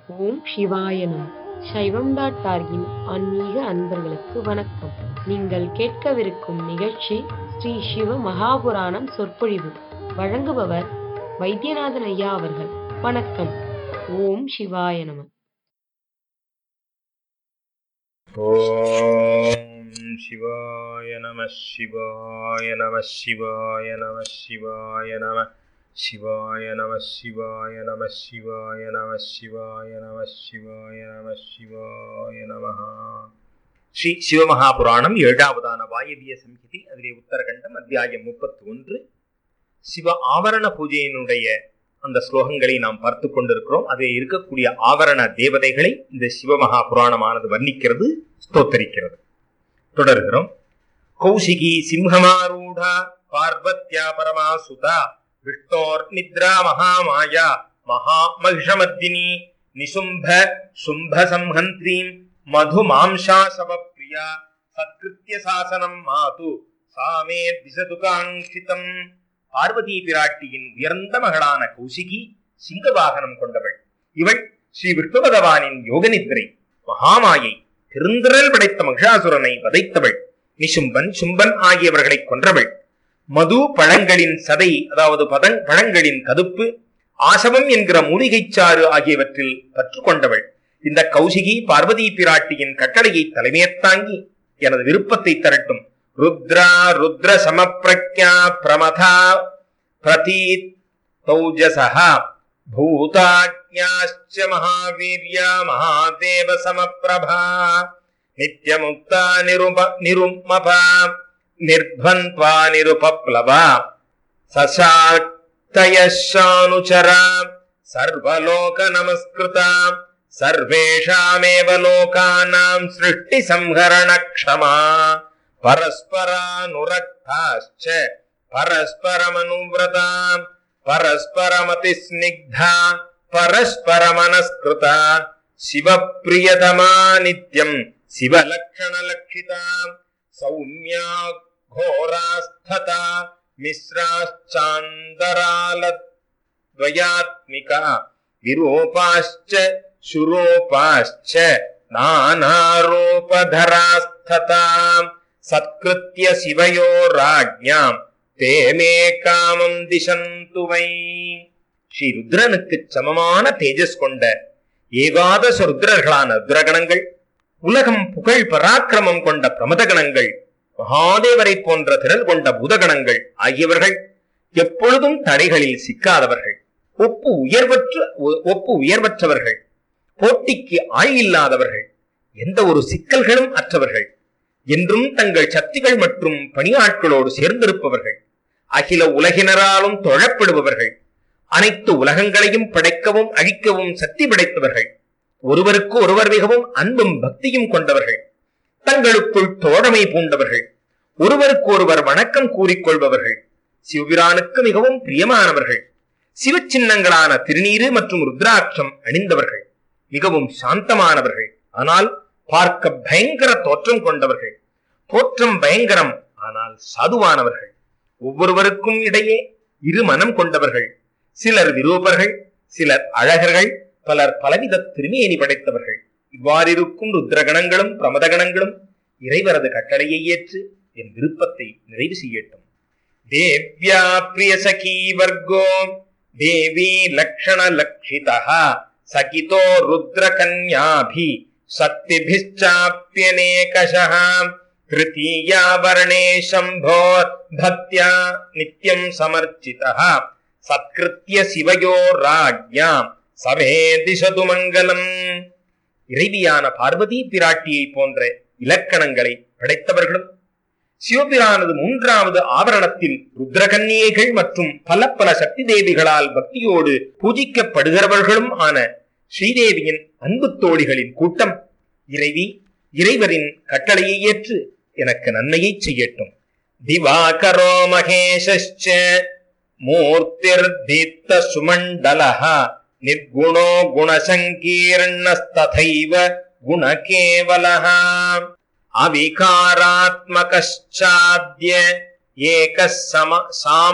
ஓம் சிவாய நம சைவம் டாட் டார்கின் ஆன்மீக அன்பர்களுக்கு வணக்கம் நீங்கள் கேட்கவிருக்கும் நிகழ்ச்சி ஸ்ரீ சிவ மகாபுராணம் சொற்பொழிவு வழங்குபவர் வைத்தியநாதன் ஐயா அவர்கள் வணக்கம் ஓம் சிவாய நம ॐ शिवाय नमः शिवाय नमः शिवाय नमः शिवाय नमः शिवाय नमः शिवाय नमः शिवाय नमः शिवाय नमः शिवाय नमः शिवाय नमः ஸ்ரீ சிவமகாபுராணம் ஏழாவதான வாயவிய சம்ஹிதி அதிலே உத்தரகண்டம் அத்தியாயம் முப்பத்தி ஒன்று சிவ ஆவரண பூஜையினுடைய அந்த ஸ்லோகங்களை நாம் பார்த்து கொண்டிருக்கிறோம் அதில் இருக்கக்கூடிய ஆவரண தேவதைகளை இந்த சிவமகா புராணமானது வர்ணிக்கிறது ஸ்தோத்தரிக்கிறது தொடர்கிறோம் கௌசிகி சிம்ஹமாரூடா பார்வத்யா பரமாசுதா விஷ்ணோர் நித்ரா மகாமாயா மகா மகிஷமத்தினி நிசும்ப சும்ப சம்ஹந்திரீம் மது மாம்சாசவ பிரியா சத்கிருத்திய சாசனம் மாது சாமே திசது காங்கிதம் பார்வதி பிராட்டியின் உயர்ந்த மகளான கௌசிகி சிங்க வாகனம் கொண்டவள் இவள் ஸ்ரீ விஷ்ணு பகவானின் யோகநித்திரை மகாமாயை பெருந்திரல் படைத்த மகிஷாசுரனை வதைத்தவள் நிசும்பன் சும்பன் ஆகியவர்களை கொன்றவள் மது பழங்களின் சதை அதாவது பதங் பழங்களின் கதுப்பு ஆசவம் என்கிற மூலிகைச் சாறு ஆகியவற்றில் பற்று கொண்டவள் இந்த கௌசிகி பார்வதி பிராட்டியின் கட்டளையை தலைமையத்தாங்கி எனது விருப்பத்தை தரட்டும் ருத்ரா ருத்ர சமப்பிரக்யா பிரமதா பிரதீத் தௌஜசः भूताज्ञाश्च महावीर्या महादेव समप्रभा नित्यमुक्ता निरुप निरुमपा निर्ध्वन्त्वा निरुपप्लवा सशाक्तयशानुचरा सर्वलोकनमस्कृता सर्वेषामेव लोकानां सृष्टिसंहरणक्षमा परस्परानुरक्ताश्च परस्परमनुव्रता परस्परमतिस्निग्धा परस्परमनस्कृता शिवप्रियतमा नित्यम् शिवलक्षणलक्षिता सौम्या घोरास्थता मिश्राश्चान्दरालद्वयात्मिका विरूपाश्च शुरूपाश्च नानारूपधरास्थता सत्कृत्य शिवयो राज्ञाम् தேமே காமம் திசந்துவை ஸ்ரீ ருத்ரனுக்கு சமமான தேஜஸ் கொண்ட ஏகாதச ருத்ரர்களான ருத்ரகணங்கள் உலகம் புகழ் பராக்கிரமம் கொண்ட பிரமதகணங்கள் மகாதேவரை போன்ற திரள் கொண்ட பூதகணங்கள் ஆகியவர்கள் எப்பொழுதும் தடைகளில் சிக்காதவர்கள் ஒப்பு உயர்வற்ற ஒப்பு உயர்வற்றவர்கள் போட்டிக்கு ஆள் இல்லாதவர்கள் எந்த ஒரு சிக்கல்களும் அற்றவர்கள் என்றும் தங்கள் சக்திகள் மற்றும் பணியாட்களோடு சேர்ந்திருப்பவர்கள் அகில உலகினராலும் தொழப்படுபவர்கள் அனைத்து உலகங்களையும் படைக்கவும் அழிக்கவும் சக்தி படைத்தவர்கள் ஒருவருக்கு ஒருவர் மிகவும் அன்பும் பக்தியும் கொண்டவர்கள் தங்களுக்குள் தோழமை பூண்டவர்கள் ஒருவருக்கு ஒருவர் வணக்கம் கூறிக்கொள்பவர்கள் சிவபிரானுக்கு மிகவும் பிரியமானவர்கள் சிவ சின்னங்களான திருநீரு மற்றும் ருத்ராட்சம் அணிந்தவர்கள் மிகவும் சாந்தமானவர்கள் ஆனால் பார்க்க பயங்கர தோற்றம் கொண்டவர்கள் தோற்றம் பயங்கரம் ஆனால் சாதுவானவர்கள் ஒவ்வொருவருக்கும் இடையே இரு மனம் கொண்டவர்கள் சிலர் விரூபர்கள் சிலர் அழகர்கள் பலர் பலவித திருமேனி படைத்தவர்கள் இவ்வாறிருக்கும் ருத்ரகணங்களும் பிரமதகணங்களும் இறைவரது கட்டளையை ஏற்று என் விருப்பத்தை நிறைவு செய்யட்டும் தேவ்யா பிரிய சகி வர்க்கோ தேவி லக்ஷண லக்ஷிதா சகிதோ ருத்ரகன்யாபி शक्तिभिश्चाप्यनेकशः तृतीया वर्णे शम्भोर् भक्त्या नित्यम् समर्चितः सत्कृत्य சிவயோ ராஜ்யாம் சமே திசது மங்கலம் இறைவியான பார்வதி பிராட்டியை போன்ற இலக்கணங்களை படைத்தவர்களும் சிவபிரானது மூன்றாவது ஆவரணத்தில் ருத்ரகன்னியைகள் மற்றும் பல பல சக்தி தேவிகளால் பக்தியோடு பூஜிக்கப்படுகிறவர்களும் ஆன ஸ்ரீதேவியின் அன்பு தோழிகளின் கூட்டம் இறைவி இறைவரின் கட்டளையை ஏற்று எனக்கு நன்மையை செய்யட்டும் திவாகரோ மகேஷ்ச மூர்த்திர் தீப்த சுமண்டலஹ நிர்குணோ குணசங்கீர்ணஸ்ததைவ குணகேவலஹ அவிகாராத்மகச்சாத்ய ஏக சம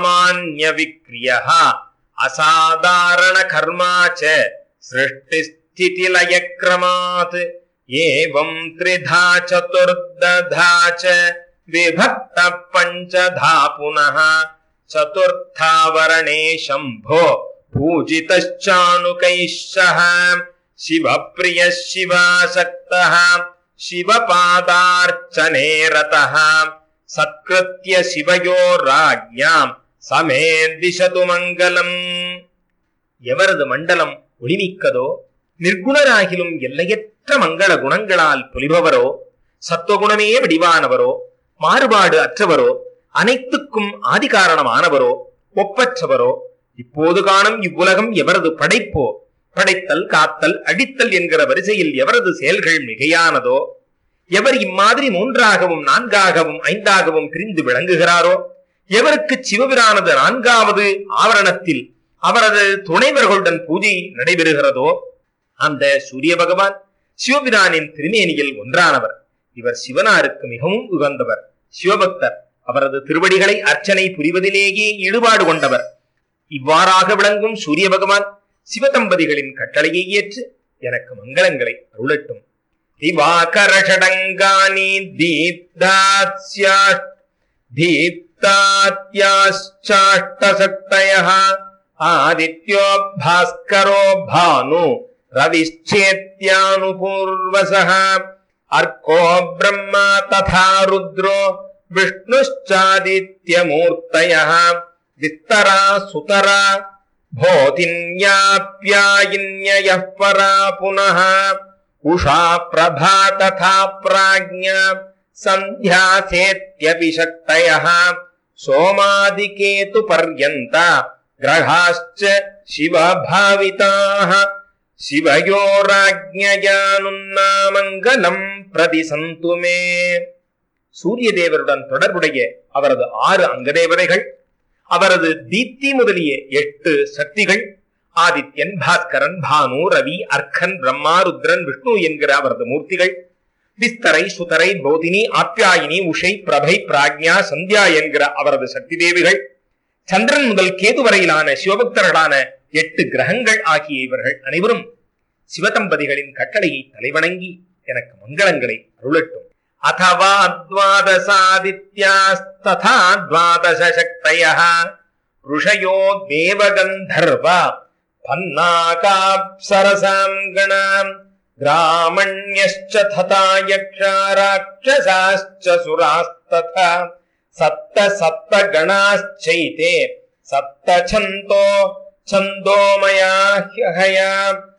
சாமான்ய விக்ரியः அசாதாரண கர்மா ச சிருஷ்டிஸ்திய स्थितिलयक्रमात् एवं त्रिधा चतुर्दधा च विभक्तः पञ्चधा पुनः चतुर्थावरणे शम्भो पूजितश्चानुकैः सह शिवप्रियः शिवासक्तः शिवपादार्चने रतः सत्कृत्य शिवयो राज्ञாம் சமே திசது மங்களம் எவரது மண்டலம் ஒளிமிக்கதோ நிர்குணராகிலும் எல்லையற்ற மங்கள குணங்களால் பொலிபவரோ சத்துவகுணமே வடிவானவரோ மாறுபாடு அற்றவரோ அனைத்துக்கும் ஆதிகாரணமானவரோ ஒப்பற்றவரோ இப்போது காணும் இவ்வுலகம் எவரது படைப்போ படைத்தல் காத்தல் அழித்தல் என்கிற வரிசையில் எவரது செயல்கள் மிகையானதோ எவர் இம்மாதிரி மூன்றாகவும் நான்காகவும் ஐந்தாகவும் பிரிந்து விளங்குகிறாரோ எவருக்கு சிவபிரானது நான்காவது ஆவரணத்தில் அவரது துணைவர்களுடன் பூஜை நடைபெறுகிறதோ அந்த சூரிய பகவான் சிவபிரானின் திருமேனியில் ஒன்றானவர் இவர் சிவனாருக்கு மிகவும் உகந்தவர் சிவபக்தர் அவரது திருவடிகளை அர்ச்சனை புரிவதிலேயே ஈடுபாடு கொண்டவர் இவ்வாறாக விளங்கும் சூரிய பகவான் சிவதம்பதிகளின் கட்டளையை ஏற்று எனக்கு மங்களங்களை அருளட்டும் திவாகரஷடங்கானி தீப்தாத்யா दीप्तात्याश्चाष्टशक्तयः आदित्यो भास्करो भानु रविश्चेत्यानुपूर्वसः अर्को ब्रह्मा तथा रुद्रो विष्णुश्चादित्यमूर्तयः विस्तरा सुतरा भोतिन्याप्यायिन्ययः परा पुनः उषा प्रभा तथा प्राज्ञा सन्ध्यासेत्यपि शक्तयः सोमादिकेतु पर्यन्त ग्रहाश्च शिवभाविताः சிவயோராஜ்ஞயானுன்னாமங்கலம் பிரதி சந்துமே சூரிய தேவருடன் தொடர்புடைய அவரது ஆறு அங்கதேவதைகள் அவரது தீப்தி முதலிய எட்டு சக்திகள் ஆதித்யன் பாஸ்கரன் பானு ரவி அர்க்கன் பிரம்மா ருத்ரன் விஷ்ணு என்கிற அவரது மூர்த்திகள் விஸ்தரை சுதரை போதினி ஆப்யாயினி உஷை பிரபை பிராக்ஞா சந்தியா என்கிற அவரது சக்தி தேவிகள் சந்திரன் முதல் கேது வரையிலான சிவபக்தர்களான எட்டு கிரகங்கள் ஆகிய இவர்கள் அனைவரும் சிவதம்பதிகளின் கட்டளையை தலைவணங்கி எனக்கு மங்களங்களை அருளட்டும் அதவா द्वादशादित्यास्तथा द्वादश शक्तयः ऋषयो देवगन्धर्वा पन्नाकाप्सरसाम् गणाम् ग्रामण्यश्च तथा यक्षा राक्षसाश्च सुरास्तथा सप्त सप्त गणाश्चैते सप्त छन्दो छन्दोमया ह्यहया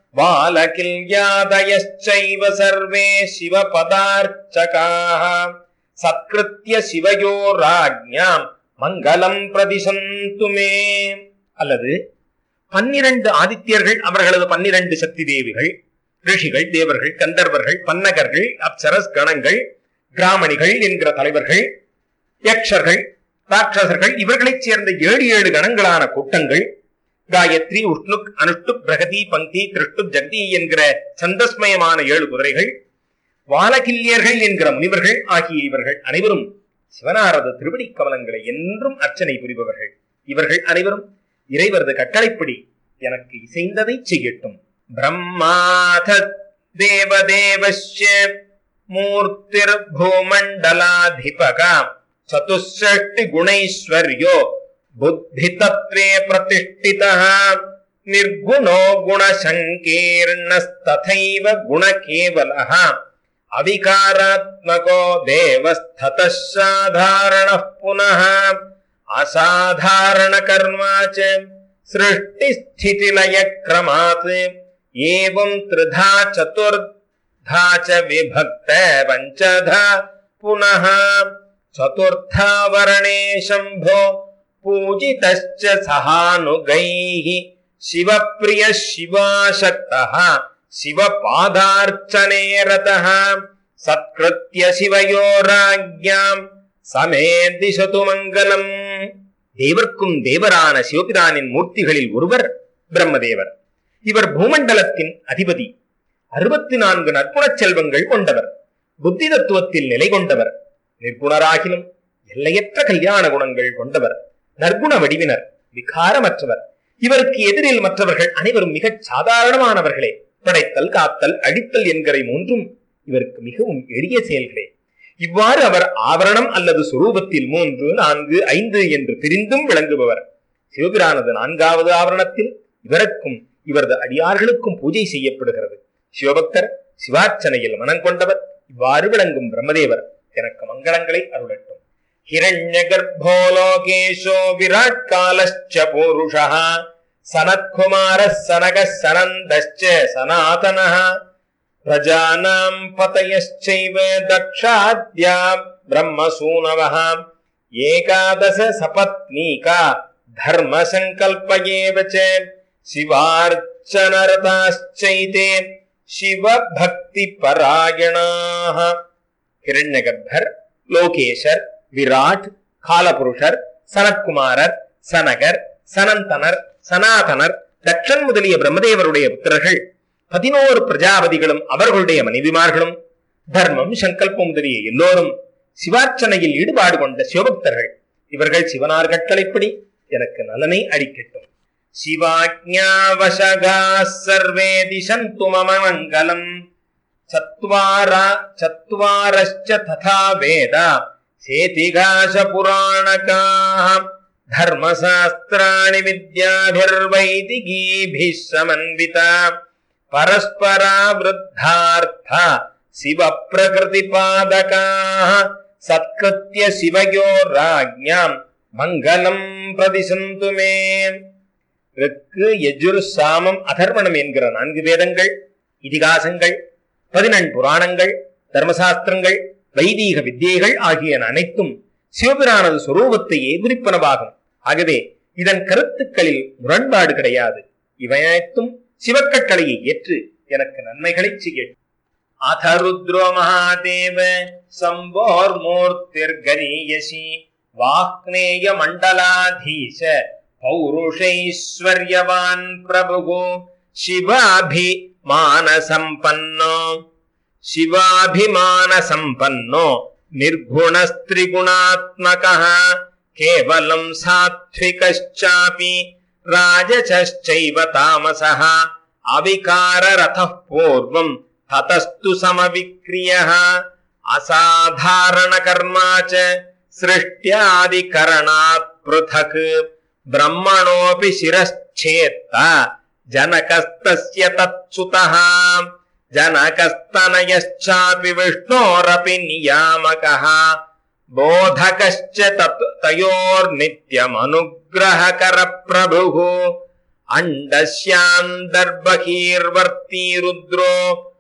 बालकिल्यादयश्चैव सर्वे शिवपदार्चकाः सत्कृत्य शिवयो राज्ञाम् மங்களம் பிரதிசந்து மே அல்லது பன்னிரண்டு ஆதித்யர்கள் அவர்களது பன்னிரண்டு சக்தி தேவிகள் ரிஷிகள் தேவர்கள் கந்தர்வர்கள் பன்னகர்கள் அப்சரஸ் கணங்கள் கிராமணிகள் என்கிற தலைவர்கள் யக்ஷர்கள் ராட்சசர்கள் இவர்களைச் சேர்ந்த ஏழு ஏழு கணங்களான கூட்டங்கள் காயத்ரி உஷ்ணுக் அனுஷ்டுப் பிரகதி பங்கி திருஷ்டுப் ஜக்தி என்கிற சந்தஸ்மயமான ஏழு குதிரைகள் வாலகில்யர்கள் என்கிற முனிவர்கள் ஆகிய இவர்கள் அனைவரும் சிவனாரது திருவடி கமலங்களை என்றும் அர்ச்சனை புரிபவர்கள் இவர்கள் அனைவரும் இறைவரது கட்டளைப்படி எனக்கு இசைந்ததை செய்யட்டும் பிரம்மாத தேவதேவஸ்ய மூர்த்திர் பூமண்டலாதிபகா சதுஷ்டி குணைஸ்வர்யோ புத்தி தத்வே பிரதிஷ்டிதः निर्गुणो गुणसङ्कीर्णस्तथैव गुणकेवलः अविकारात्मको देवस्थतः साधारणः पुनः असाधारणकर्मा च सृष्टिस्थितिलयक्रमात् एवं त्रिधा चतुर्धा च विभक्त पञ्चधा पुनः चतुर्थावरणे शम्भो पूजितश्च सहानुगैः शिवप्रियः शिवाशक्तः शिवपादार्चने रतः सत्कृत्य शिवयोराज्ञाम् சமே திசது மங்களம் தேவர்க்கும் தேவரான சிவபிரானின் மூர்த்திகளில் ஒருவர் பிரம்மதேவர் இவர் பூமண்டலத்தின் அதிபதி அறுபத்தி நான்கு நற்குணச் செல்வங்கள் கொண்டவர் புத்தி தத்துவத்தில் நிலை கொண்டவர் நிர்குணராகிலும் எல்லையற்ற கல்யாண குணங்கள் கொண்டவர் நற்குண வடிவினர் விகாரமற்றவர் இவருக்கு எதிரில் மற்றவர்கள் அனைவரும் மிகச் சாதாரணமானவர்களே படைத்தல் காத்தல் அழித்தல் என்கிற மூன்றும் இவருக்கு மிகவும் எளிய செயல்களே இவ்வாறு அவர் ஆவரணம் அல்லது சுரூபத்தில் மூன்று நான்கு ஐந்து என்று பிரிந்தும் விளங்குபவர் சிவபிரானது நான்காவது ஆவரணத்தில் இவருக்கும் இவரது அடியார்களுக்கும் பூஜை செய்யப்படுகிறது சிவபக்தர் சிவார்ச்சனையில் மனம் கொண்டவர் இவ்வாறு விளங்கும் பிரம்மதேவர் எனக்கு மங்களங்களை அருளட்டும் ஹிரண்ய கர்ப்போ லோகேஷோ விராட் காலச்ச பூருஷா சனத்குமார சனக சனந்தச்ச சனாதனः பிரஜானாம் பதயश्चैव தக்ஷாத்யா பிரம்மசூனவः ஏகாதச சபத்னீகா தர்ம சங்கல்ப ஏவ ச சிவார்ச்சனரதாश्चैते சிவ பக்தி பராயணாக ஹிரண்யகர்ப்பர் லோகேஷர் விராட் காலபுருஷர் சனத்குமாரர் சனகர் சனந்தனர் சனாதனர் தக்ஷன் முதலிய பிரம்மதேவருடைய புத்திரர்கள் பதினோரு பிரஜாபதிகளும் அவர்களுடைய மனைவிமார்களும் தர்மம் சங்கல்பம் முதலிய எல்லோரும் சிவார்ச்சனையில் ஈடுபாடு கொண்ட சிவபக்தர்கள் இவர்கள் சிவனார் கட்டளைப்படி எனக்கு நலனை அளிக்கட்டும் சிவாஜ்ஞாவசகா சர்வே திசந்து மம மங்களம் சத்வாரா சத்வாரश्च ததா வேத சேதிகாச புராணகாः धर्मशास्त्राणि विद्याभिर्वैदिकीभिः समन्विता परस्परा वृद्धार्थ शिवप्रकृतिपादकाः सत्कृत्य शिवयो राज्ञाम् மங்களம் பிரதிசந்து மே ருக்கு யஜுர் சாமம் அதர்வணம் என்கிற நான்கு வேதங்கள் இதிகாசங்கள் பதினெண் புராணங்கள் தர்மசாஸ்திரங்கள் வைதீக வித்தியைகள் ஆகியன அனைத்தும் சிவபிரானது சுரூபத்தையே குறிப்பனவாகும் ஆகவே இதன் கருத்துக்களில் முரண்பாடு கிடையாது இவை அனைத்தும் சிவக்கட்டளையை ஏற்று எனக்கு நன்மைகளை செய்யட்டும் அத ருத்ரோ மகாதேவ சம்போர் மூர்த்திர்கணீயசி வாக்னேய மண்டலாதீச பௌருஷைஸ்வர்யவான் பிரபு சிவாபிமான சம்பன்னோ சிவாபிமான சம்பன்னோ निर्गुणस्त्रिगुणात्मकः केवलम् सात्विकश्चापि राजसश्चैव तामसः अविकाररथः पूर्वम् ततस्तु समविक्रियः असाधारणकर्मा च सृष्ट्यादिकरणात् पृथक् ब्रह्मणोऽपि शिरश्चेत्त जनकस्तस्य तत्सुतः जनकस्तनयश्चापि विष्णोरपि नियामकः बोधकश्च तत् तयोर्नित्यमनुग्रहकरप्रभुः अण्डस्यान्तर्बहिर्वर्ती रुद्रो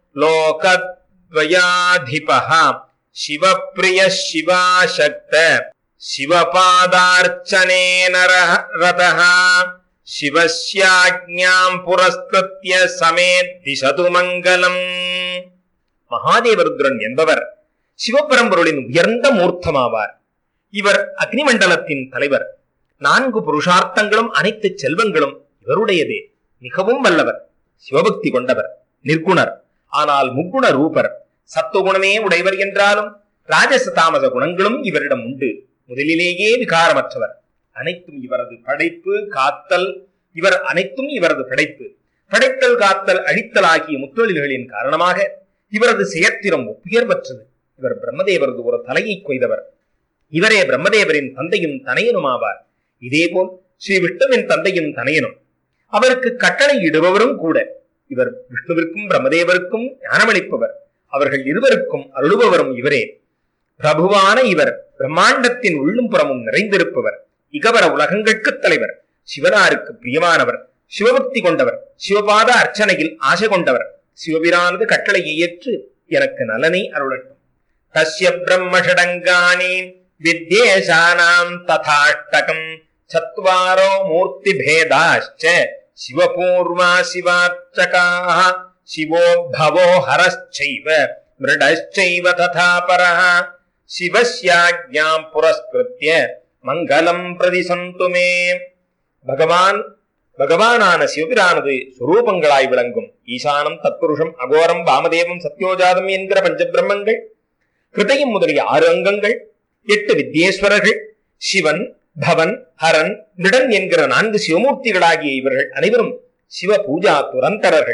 लोकद्वयाधिपः शिवप्रियः शिवाशक्त शिवपादार्चनेन रह- रतः சிவஸ்யாஜ்ஞாம் புரஸ்கிருத்ய சமேத் திசது மங்களம் மகாதேவருத்ரன் என்பவர் சிவபரம்பொருளின் உயர்ந்த மூர்த்தமாவார் இவர் அக்னிமண்டலத்தின் தலைவர் நான்கு புருஷார்த்தங்களும் அனைத்து செல்வங்களும் இவருடையதே மிகவும் வல்லவர் சிவபக்தி கொண்டவர் நிர்குணர் ஆனால் முக்குண ரூபர் சத்துவகுணமே உடையவர் என்றாலும் ராஜச தாமச குணங்களும் இவரிடம் உண்டு முதலிலேயே விகாரமற்றவர் அனைத்தும் இவரது படைப்பு காத்தல் இவர் அனைத்தும் இவரது படைப்பு படைத்தல் காத்தல் அழித்தல் ஆகிய முத்தொழில்களின் காரணமாக இவரது செயற்திறம் ஒப்புயர்வற்றது இவர் பிரம்மதேவரது ஒரு தலையை கொய்தவர் இவரே பிரம்மதேவரின் தந்தையும் தனையனுமாவார் இதேபோல் ஸ்ரீ விஷ்ணுவின் தந்தையும் தனையனும் அவருக்கு கட்டளை இடுபவரும் கூட இவர் விஷ்ணுவிற்கும் பிரம்மதேவருக்கும் ஞானமளிப்பவர் அவர்கள் இருவருக்கும் அருளுபவரும் இவரே பிரபுவான இவர் பிரம்மாண்டத்தின் உள்ளும் புறமும் நிறைந்திருப்பவர் இகவர உலகங்களுக்கு தலைவர் சிவனாருக்கு பிரியமானவர் சிவபக்தி கொண்டவர் சிவபாத அர்ச்சனையில் ஆசை கொண்டவர் சிவபிரானது கட்டளையை ஏற்று எனக்கு நலனை அருளட்டும் தஸ்ய பிரம்ம ஷடங்காணி வித்யேஷானாம் ததாஷ்டகம் சத்வாரோ மூர்த்தி பேதாச்ச சிவபூர்வா சிவார்ச்சகாः சிவோ பவோ ஹரश्चैव மிருடश्चैव ததா பரः சிவஸ்யாஜ்ஞாம் புரஸ்கிருத்ய மங்களம் பிரதிசந்து மே பகவான் பகவானான சிவபிரானது சுரூபங்களாய் விளங்கும் ஈசானம் தத்புருஷம் அகோரம் வாமதேவம் சத்யோஜாதம் என்கிற பஞ்சபிரம்மங்கள் கிருதயம் முதலிய ஆறு அங்கங்கள் எட்டு வித்யேஸ்வரர்கள் சிவன் பவன் ஹரன் நிடன் என்கிற நான்கு சிவமூர்த்திகளாகிய இவர்கள் அனைவரும் சிவ பூஜா துரந்தரர்கள்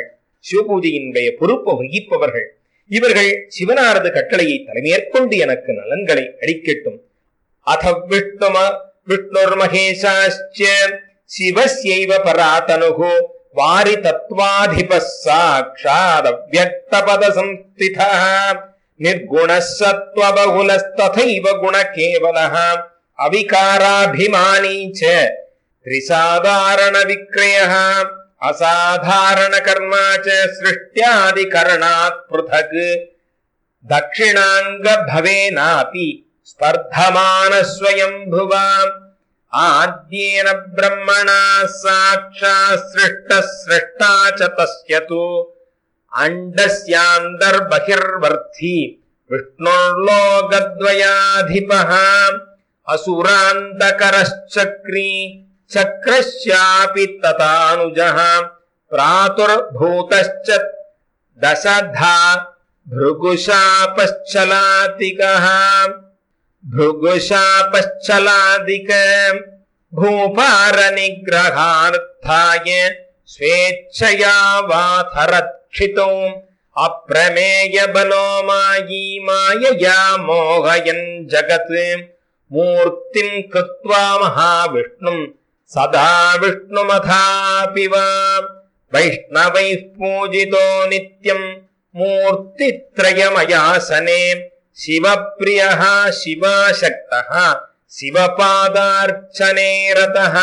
சிவபூஜையினுடைய பொறுப்பு வகிப்பவர்கள் இவர்கள் சிவனாரது கட்டளையை தலைமையேற்கொண்டு எனக்கு நலன்களை அளிக்கட்டும் அத விஷ்ணும விஷ்ணுர்மகேஷாச்ச சிவஸ்யைவ பராதனுகு வாரி தத்வாதிப சாட்சாத் அவ்வக்தபத சம்ஸ்திதः निर्गुणः सत्त्वबहुलस्तथैव गुणकेवलः अविकाराभिमानी च त्रिसाधारणविक्रयः असाधारणकर्मा च सृष्ट्यादिकरणात् पृथक् दक्षिणाङ्गभवेनापि स्पर्धमानस्वयम्भुवा आद्येन ब्रह्मणा साक्षात् सृष्टः सृष्टा च तस्य तु अण्डस्यान्तर्बहिर्वर्थी विष्णुर्लोकद्वयाधिपः असुरान्तकरश्चक्री चक्रस्यापि तथानुजः प्रातुर्भूतश्च दशधा भृगुशापश्चलातिकः भृगुशापश्चलादिक भूपारनिग्रहार्थाय स्वेच्छया वाथरक्षितो अप्रमेय बलो मायी मायया मोहयन् जगत् मूर्तिम् कृत्वा महाविष्णुम् सदा विष्णुमथापि वा वैष्णवैः पूजितो नित्यम् मूर्तित्रयमयासने शिवप्रियः शिवाशक्तः शिवपादार्चने रतः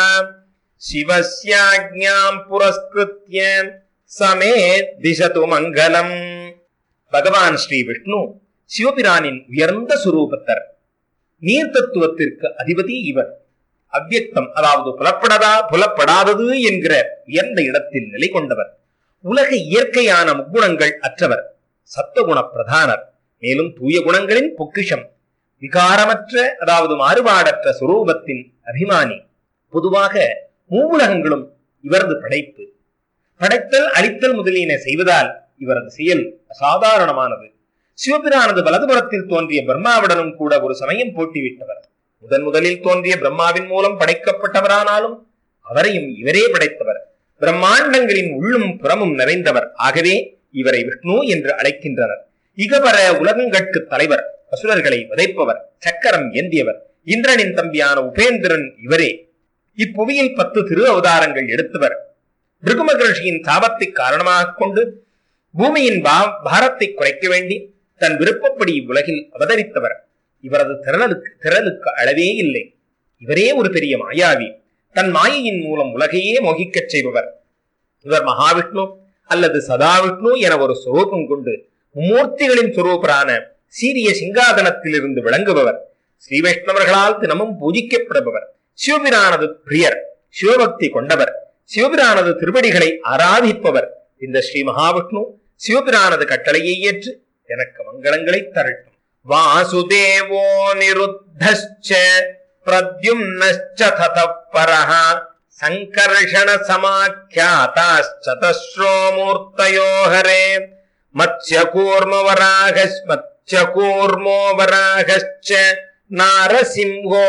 शिवस्याज्ञाम् पुरस्कृत्य சமே திசது மங்களம் பகவான் ஸ்ரீ விஷ்ணு சிவபிரானின் உயர்ந்த சுரூபத்தர் நீர் தத்துவத்திற்கு அதிபதி இவர் அவ்யக்தம் அதாவது புலப்படதா புலப்படாதது என்கிற உயர்ந்த இடத்தில் நிலை கொண்டவர் உலக இயற்கையான முக்குணங்கள் அற்றவர் சத்துவகுண பிரதானர் மேலும் தூய குணங்களின் பொக்கிஷம் விகாரமற்ற அதாவது மாறுபாடற்ற சுரூபத்தின் அபிமானி பொதுவாக மூவுலகங்களும் இவரது படைப்பு படைத்தல் அழித்தல் முதலியன செய்வதால் இவரது செயல் அசாதாரணமானது சிவபிரானது வலதுபுறத்தில் தோன்றிய பிரம்மாவுடனும் கூட ஒரு சமயம் போட்டிவிட்டவர் முதன் முதலில் தோன்றிய பிரம்மாவின் மூலம் படைக்கப்பட்டவரானாலும் அவரையும் இவரே படைத்தவர் பிரம்மாண்டங்களின் உள்ளும் புறமும் நிறைந்தவர் ஆகவே இவரை விஷ்ணு என்று அழைக்கின்றனர் இகபர உலகங்கட்கு தலைவர் அசுரர்களை வதைப்பவர் சக்கரம் ஏந்தியவர் இந்திரனின் தம்பியான உபேந்திரன் இவரே இப்புவியில் பத்து திரு அவதாரங்கள் எடுத்தவர் பிருகுமகர்ஷியின் சாபத்தை காரணமாக கொண்டு பூமியின் பா- பாரத்தை குறைக்க வேண்டி தன் விருப்பப்படி இவ்வுலகில் அவதரித்தவர் இவரது திரளுக்கு திரளுக்கு அளவே இல்லை இவரே ஒரு பெரிய மாயாவி தன் மாயையின் மூலம் உலகையே மோகிக்கச் செய்பவர் இவர் மகாவிஷ்ணு அல்லது சதாவிஷ்ணு என ஒரு சுரூபம் கொண்டு மும்மூர்த்திகளின் சுரூபரான சீரிய சிங்காதனத்திலிருந்து விளங்குபவர் ஸ்ரீ வைஷ்ணவர்களால் தினமும் பூஜிக்கப்படுபவர் சிவபிரானது பிரியர் சிவபக்தி கொண்டவர் சிவபிரானது திருவடிகளை ஆராதிப்பவர் இந்த ஸ்ரீ மகாவிஷ்ணு சிவபிரானது கட்டளையை ஏற்று எனக்கு மங்களங்களை தரட்டும் வாசுதேவோ நிருத்தश्च பிரத்யும்னश्च ततः परः சங்கர்ஷண சமாख्याताश्चतस्रो மூர்த்தயோ ஹரே மத்ஸ்யகூர்ம வராகஸ் மத்ஸ்யகூர்மோ வராகश्च நாரசிம்ஹோ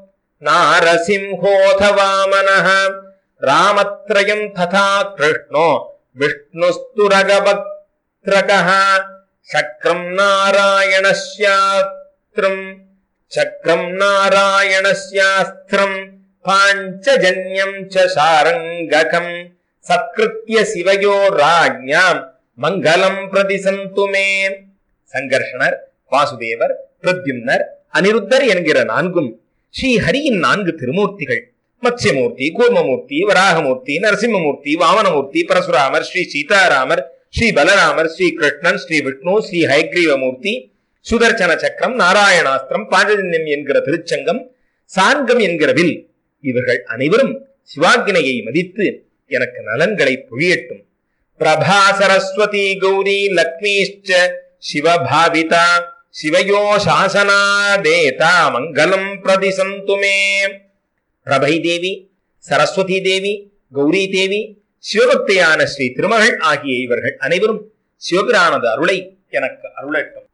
நாரசிம்ஹோத வாமனः ராமத்ரயம் ததா கிருஷ்ணோ விஷ்ணுஸ்துரகபத்ரகः சக்ரம் நாராயணஸ்யாஸ்திரம் சக்ரம் நாராயணஸ்யாஸ்திரம் பாஞ்சஜன்யம் ச சாரங்ககம் சத்கிருத்திய சிவயோ ராஜ்ஞாம் மங்களம் பிரதிசந்து மே சங்கர்ஷணர் வாசுதேவர் பிரத்யும்னர் அனிருத்தர் என்கிற நான்கும் ஸ்ரீ ஹரியின் நான்கு திருமூர்த்திகள் மத்ஸ்யமூர்த்தி கூர்மமூர்த்தி வராகமூர்த்தி நரசிம்மமூர்த்தி வாமனமூர்த்தி பரசுராமர் ஸ்ரீ சீதாராமர் ஸ்ரீ பலராமர் ஸ்ரீ கிருஷ்ணன் ஸ்ரீ விஷ்ணு ஸ்ரீ ஹைக்ரீவமூர்த்தி சுதர்சன சக்கரம் நாராயணாஸ்திரம் பாஞ்சஜன்யம் என்கிற திருச்சங்கம் சாங்கம் என்கிற வில் இவர்கள் அனைவரும் சிவாக்கினையை மதித்து எனக்கு நலன்களை பொழியட்டும் பிரபா சரஸ்வதி கௌரி லக்ஷ்மிஷ்ச சிவபாவிதா சிவயோ சாசனாதேதா மங்களம் பிரதிசந்து மே பிரபை தேவி சரஸ்வதி தேவி கௌரி தேவி சிவபக்தியான ஸ்ரீ திருமகள் ஆகிய இவர்கள் அனைவரும் சிவபிரானது அருளை எனக்கு அருளட்டும்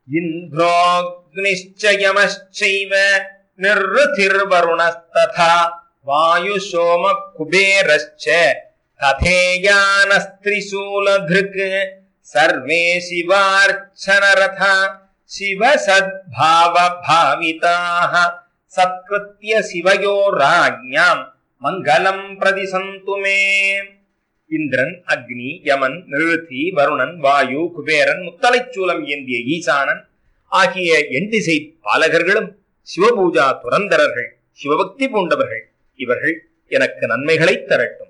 இந்திரோக்னிச்சயமச்சைவ நிர்ருதிர்வருணஸ்ததா வாயு சோம குபேரஸ்ச ததேயானஸ்திரிசூலதிருக் சர்வே சிவார்ச்சனரதா சிவ சத்பாவ பாவிதாக சத்கிருத்திய சிவயோ ராஜ்ஞாம் மங்களம் பிரதிசந்து மே இந்திரன் அக்னி யமன் நிருதி வருணன் வாயு குபேரன் முத்தலைச்சூலம் ஏந்திய ஈசானன் ஆகிய எண்டிசை பாலகர்களும் சிவபூஜா துரந்தரர்கள் சிவபக்தி பூண்டவர்கள் இவர்கள் எனக்கு நன்மைகளை தரட்டும்